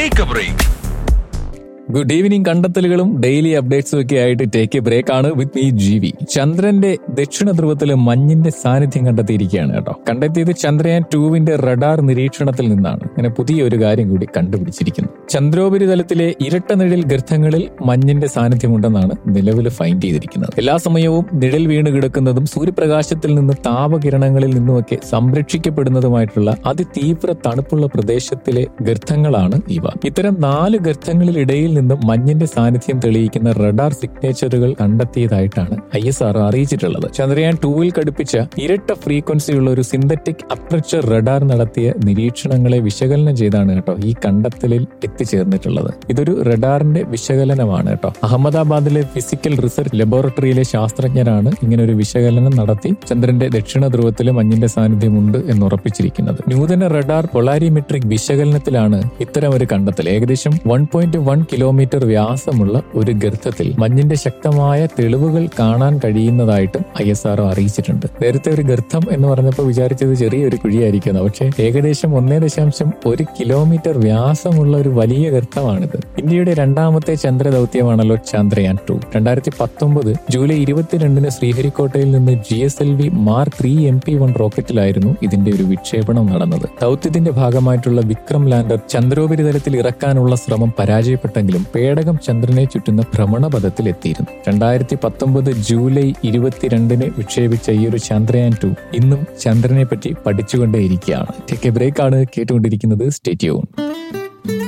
take a break good evening കണ്ടെത്തലുകളും daily അപ്ഡേറ്റ്സും ഒക്കെ ആയിട്ട് ടേക്ക് എ ബ്രേക്ക് ആണ് വിത്ത് മീ ജി വി ചന്ദ്രന്റെ ദക്ഷിണ ധ്രുവത്തില് മഞ്ഞിന്റെ സാന്നിധ്യം കണ്ടെത്തിയിരിക്കുകയാണ് കേട്ടോ കണ്ടെത്തിയത് ചന്ദ്രയാൻ ടൂവിന്റെ റഡാർ നിരീക്ഷണത്തിൽ നിന്നാണ് അങ്ങനെ പുതിയ ഒരു കാര്യം കൂടി കണ്ടുപിടിച്ചിരിക്കുന്നു ചന്ദ്രോപരിതലത്തിലെ ഇരട്ട നിഴൽ ഗർത്തങ്ങളിൽ മഞ്ഞിന്റെ സാന്നിധ്യമുണ്ടെന്നാണ് നിലവിൽ ഫൈൻഡ് ചെയ്തിരിക്കുന്നത് എല്ലാ സമയവും നിഴൽ വീണ് കിടക്കുന്നതും സൂര്യപ്രകാശത്തിൽ നിന്ന് താപകിരണങ്ങളിൽ നിന്നുമൊക്കെ സംരക്ഷിക്കപ്പെടുന്നതുമായിട്ടുള്ള അതിതീവ്ര തണുപ്പുള്ള പ്രദേശത്തിലെ ഗർത്തങ്ങളാണ് ഇവ ഇത്തരം നാല് ഗർത്തങ്ങളിലിടയിൽ നിന്ന് മഞ്ഞിന്റെ സാന്നിധ്യം തെളിയിക്കുന്ന റഡാർ സിഗ്നേച്ചറുകൾ കണ്ടെത്തിയതായിട്ടാണ് ഐ എസ് ആർ അറിയിച്ചിട്ടുള്ളത് ചന്ദ്രയാൻ ടൂവിൽ ഘടിപ്പിച്ച ഇരട്ട ഫ്രീക്വൻസിയുള്ള ഒരു സിന്തറ്റിക് അപ്രച്ചർ റഡാർ നടത്തിയ നിരീക്ഷണങ്ങളെ വിശകലനം ചെയ്താണ് കേട്ടോ ഈ കണ്ടെത്തലിൽ എത്തിച്ചേർന്നിട്ടുള്ളത് ഇതൊരു റഡാറിന്റെ വിശകലനമാണ് കേട്ടോ അഹമ്മദാബാദിലെ ഫിസിക്കൽ റിസർച്ച് ലബോറട്ടറിയിലെ ശാസ്ത്രജ്ഞരാണ് ഇങ്ങനെ ഒരു വിശകലനം നടത്തി ചന്ദ്രന്റെ ദക്ഷിണ ധ്രുവത്തിലെ മഞ്ഞിന്റെ സാന്നിധ്യമുണ്ട് എന്ന് ഉറപ്പിച്ചിരിക്കുന്നത് നൂതന റഡാർ പൊളാരിമെട്രിക് വിശകലനത്തിലാണ് ഇത്തരം ഒരു കണ്ടെത്തൽ ഏകദേശം വൺ പോയിന്റ് വൺ കിലോമീറ്റർ വ്യാസമുള്ള ഒരു ഗർത്തത്തിൽ മഞ്ഞിന്റെ ശക്തമായ തെളിവുകൾ കാണാൻ കഴിയുന്നതായിട്ടും ഐ എസ് ആർ അറിയിച്ചിട്ടുണ്ട് നേരത്തെ ഒരു ഗർത്തം എന്ന് പറഞ്ഞപ്പോൾ വിചാരിച്ചത് ചെറിയൊരു കുഴിയായിരിക്കുന്നു പക്ഷേ ഏകദേശം ഒന്നേ ദശാംശം ഒരു കിലോമീറ്റർ വ്യാസമുള്ള ഒരു വലിയ ഗർത്തമാണിത് ഇന്ത്യയുടെ രണ്ടാമത്തെ ചന്ദ്രദൗത്യമാണല്ലോ ചന്ദ്രയാൻ ടു രണ്ടായിരത്തി പത്തൊമ്പത് ജൂലൈ ഇരുപത്തിരണ്ടിന് ശ്രീഹരിക്കോട്ടയിൽ നിന്ന് G S L V mark three M P one റോക്കറ്റിലായിരുന്നു ഇതിന്റെ ഒരു വിക്ഷേപണം നടന്നത് ദൗത്യത്തിന്റെ ഭാഗമായിട്ടുള്ള വിക്രം ലാൻഡർ ചന്ദ്രോപരിതലത്തിൽ ഇറക്കാനുള്ള ശ്രമം പരാജയപ്പെട്ടെങ്കിലും പേടകം ചന്ദ്രനെ ചുറ്റുന്ന ഭ്രമണപഥത്തിൽ എത്തിയിരുന്നു രണ്ടായിരത്തി പത്തൊമ്പത് ജൂലൈ ഇരുപത്തിരണ്ടിന് വിക്ഷേപിച്ച ഈ ഒരു ചന്ദ്രയാൻ ടു ഇന്നും ചന്ദ്രനെ പറ്റി പഠിച്ചുകൊണ്ടേയിരിക്കുകയാണ് ടേക്ക് എ ബ്രേക്ക് ആണ് കേട്ടുകൊണ്ടിരിക്കുന്നത് സ്റ്റേറ്റ്യൂൺ